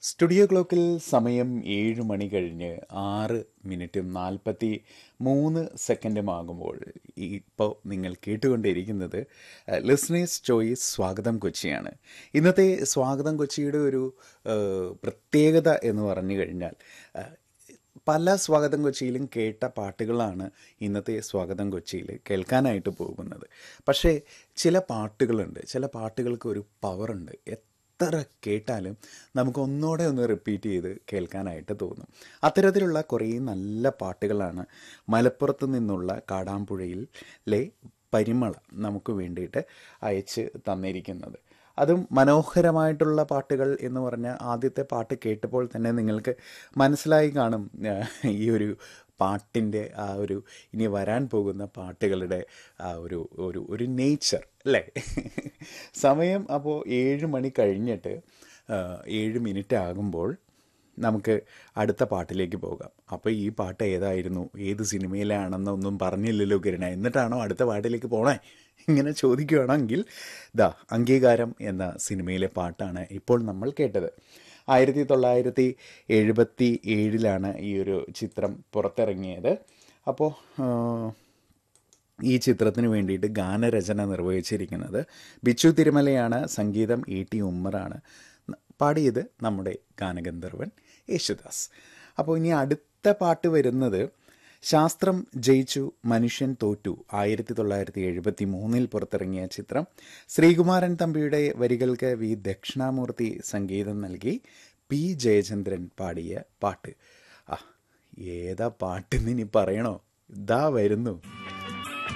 studio ക്ലോക്കിൽ സമയം ഏഴ് മണി കഴിഞ്ഞ് ആറ് മിനിറ്റും നാൽപ്പത്തി മൂന്ന് സെക്കൻഡുമാകുമ്പോൾ ഇപ്പോൾ നിങ്ങൾ കേട്ടുകൊണ്ടിരിക്കുന്നത് ലിസ്നേഴ്സ് ചോയ്സ് സ്വാഗതം കൊച്ചിയാണ് ഇന്നത്തെ സ്വാഗതം കൊച്ചിയുടെ ഒരു ഏഹ്, പ്രത്യേകത എന്ന് പറഞ്ഞു കഴിഞ്ഞാൽ ഏഹ്, പല സ്വാഗതം കൊച്ചിയിലും കേട്ട പാട്ടുകളാണ് ഇന്നത്തെ സ്വാഗതം കൊച്ചിയിൽ കേൾക്കാനായിട്ട് പോകുന്നത് പക്ഷേ ചില പാട്ടുകളുണ്ട് ചില പാട്ടുകൾക്ക് ഒരു പവറുണ്ട് എത്ര കേട്ടാലും നമുക്ക് ഒന്നുകൂടെ ഒന്ന് റിപ്പീറ്റ് ചെയ്ത് കേൾക്കാനായിട്ട് തോന്നും അത്തരത്തിലുള്ള കുറേ നല്ല പാട്ടുകളാണ് മലപ്പുറത്ത് നിന്നുള്ള കാടാമ്പുഴയിലെ പരിമള നമുക്ക് വേണ്ടിയിട്ട് അയച്ച് തന്നിരിക്കുന്നത് അതും മനോഹരമായിട്ടുള്ള പാട്ടുകൾ എന്ന് പറഞ്ഞ ആദ്യത്തെ പാട്ട് കേട്ടപ്പോൾ തന്നെ നിങ്ങൾക്ക് മനസ്സിലായി കാണും ആ, ഈ ഒരു പാട്ടിൻ്റെ ആ ഒരു ഇനി വരാൻ പോകുന്ന പാട്ടുകളുടെ ആ ഒരു ഒരു ഒരു നേച്ചർ അല്ലേ സമയം അപ്പോൾ ഏഴ് മണി കഴിഞ്ഞിട്ട് ആ, ഏഴ് മിനിറ്റ് ആകുമ്പോൾ നമുക്ക് അടുത്ത പാട്ടിലേക്ക് പോകാം അപ്പോൾ ഈ പാട്ട് ഏതായിരുന്നു ഏത് സിനിമയിലാണെന്നൊന്നും പറഞ്ഞില്ലല്ലോ കിരണ എന്നിട്ടാണോ അടുത്ത പാട്ടിലേക്ക് പോണേ ഇങ്ങനെ ചോദിക്കുകയാണെങ്കിൽ ദാ അംഗീകാരം എന്ന സിനിമയിലെ പാട്ടാണ് ഇപ്പോൾ നമ്മൾ കേട്ടത് ആയിരത്തി തൊള്ളായിരത്തി എഴുപത്തി ഏഴിലാണ് ഈ ഒരു ചിത്രം പുറത്തിറങ്ങിയത് അപ്പോൾ ആ, ഈ ചിത്രത്തിന് വേണ്ടിയിട്ട് ഗാനരചന നിർവഹിച്ചിരിക്കുന്നത് ബിച്ചു തിരുമലയാണ് സംഗീതം ഇ ടി ഉമ്മറാണ് ന- പാടിയത് നമ്മുടെ ഗാനഗന്ധർവൻ യേശുദാസ് അപ്പോൾ ഇനി അടുത്ത പാട്ട് വരുന്നത് ശാസ്ത്രം ജയിച്ചു മനുഷ്യൻ തോറ്റു ആയിരത്തി തൊള്ളായിരത്തി എഴുപത്തി മൂന്നിൽ പുറത്തിറങ്ങിയ ചിത്രം ശ്രീകുമാരൻ തമ്പിയുടെ വരികൾക്ക് വി ദക്ഷിണാമൂർത്തി സംഗീതം നൽകി പി ജയചന്ദ്രൻ പാടിയ പാട്ട് ആ ഏതാ പാട്ടെന്ന് ഇനി പറയണോ ഇതാ വരുന്നു